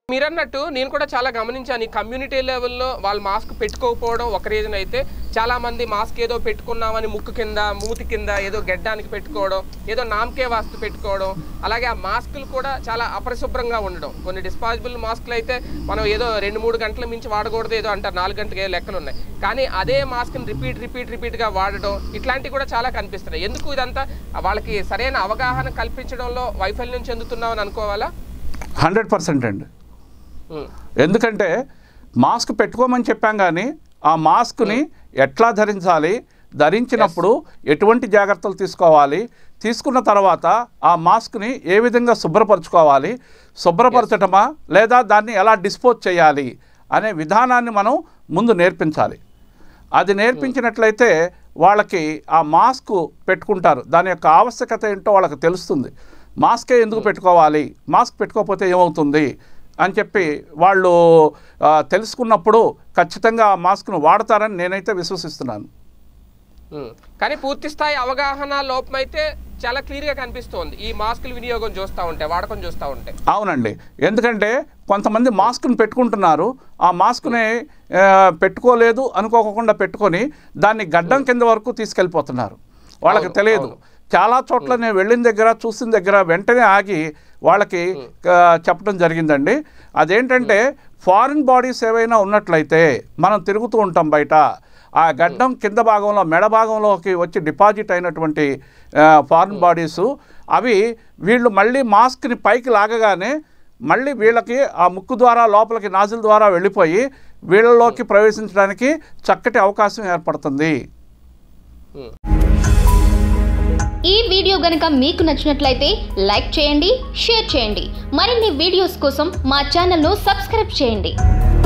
మీరన్నట్టు నేను కూడా చాలా గమనించాను ఈ కమ్యూనిటీ లెవెల్లో వాళ్ళు మాస్క్ పెట్టుకోకపోవడం ఒక రీజన్ అయితే చాలా మంది మాస్క్ ఏదో పెట్టుకున్నామని ముక్కు కింద మూతి కింద ఏదో గెడ్డానికి పెట్టుకోవడం ఏదో నామకే వాస్తు పెట్టుకోవడం అలాగే ఆ మాస్కులు కూడా చాలా అపరిశుభ్రంగా ఉండడం కొన్ని డిస్పాజిబుల్ మాస్కులు అయితే మనం ఏదో రెండు మూడు గంటల మించి వాడకూడదు ఏదో అంటారు నాలుగు గంటలకి ఏదో లెక్కలు ఉన్నాయి కానీ అదే మాస్క్ని రిపీట్ రిపీట్ రిపీట్గా వాడడం ఇట్లాంటివి కూడా చాలా కనిపిస్తున్నాయి ఎందుకు ఇదంతా వాళ్ళకి సరైన అవగాహన కల్పించడంలో వైఫల్యం చెందుతున్నామని అనుకోవాలా హండ్రెడ్ పర్సెంట్ అండి ఉమ్, ఎందుకంటే మాస్క్ పెట్టుకోమని చెప్పాం కానీ ఆ మాస్క్ని ఎట్లా ధరించాలి ధరించినప్పుడు ఎటువంటి జాగ్రత్తలు తీసుకోవాలి తీసుకున్న తర్వాత ఆ మాస్క్ని ఏ విధంగా శుభ్రపరచుకోవాలి శుభ్రపరచటమా లేదా దాన్ని ఎలా డిస్పోజ్ చేయాలి అనే విధానాన్ని మనం ముందు నేర్పించాలి అది నేర్పించినట్లయితే వాళ్ళకి ఆ మాస్క్ పెట్టుకుంటారు దాని యొక్క ఆవశ్యకత ఏంటో వాళ్ళకి తెలుస్తుంది మాస్కే ఎందుకు పెట్టుకోవాలి మాస్క్ పెట్టుకోకపోతే ఏమవుతుంది అని చెప్పి వాళ్ళు ఆ, తెలుసుకున్నప్పుడు ఖచ్చితంగా ఆ మాస్క్ను వాడతారని నేనైతే విశ్వసిస్తున్నాను ఉమ్. కానీ పూర్తి స్థాయి అవగాహన లోపం అయితే చాలా క్లియర్ గా కనిపిస్తోంది ఈ మాస్కుల వినియోగం చూస్తూ ఉంటే వాడకం చూస్తూ ఉంటే అవునండి ఎందుకంటే కొంతమంది మాస్క్ను పెట్టుకుంటున్నారు ఆ మాస్క్ని ఆ, పెట్టుకోలేదు అనుకోకుండా పెట్టుకొని దాన్ని గడ్డం కింద వరకు తీసుకెళ్ళిపోతున్నారు వాళ్ళకి అవును, తెలియదు అవును. చాలా చోట్ల నేను వెళ్ళిన దగ్గర చూసిన దగ్గర వెంటనే ఆగి వాళ్ళకి ఆ, చెప్పడం జరిగిందండి అదేంటంటే ఫారిన్ బాడీస్ ఏవైనా ఉన్నట్లయితే మనం తిరుగుతూ ఉంటాం బయట ఆ గడ్డం కింద భాగంలో మెడ భాగంలోకి వచ్చి డిపాజిట్ అయినటువంటి ఆ, ఫారిన్ బాడీస్ అవి వీళ్ళు మళ్ళీ మాస్క్ని పైకి లాగగానే మళ్ళీ వీళ్ళకి ఆ ముక్కు ద్వారా లోపలికి నాజిల్ ద్వారా వెళ్ళిపోయి వీళ్ళలోకి ప్రవేశించడానికి చక్కటి అవకాశం ఏర్పడుతుంది ఉమ్. ఈ వీడియో గనుక మీకు నచ్చినట్లయితే లైక్ చేయండి షేర్ చేయండి మరిన్ని వీడియోస్ కోసం మా ఛానల్ను సబ్స్క్రైబ్ చేయండి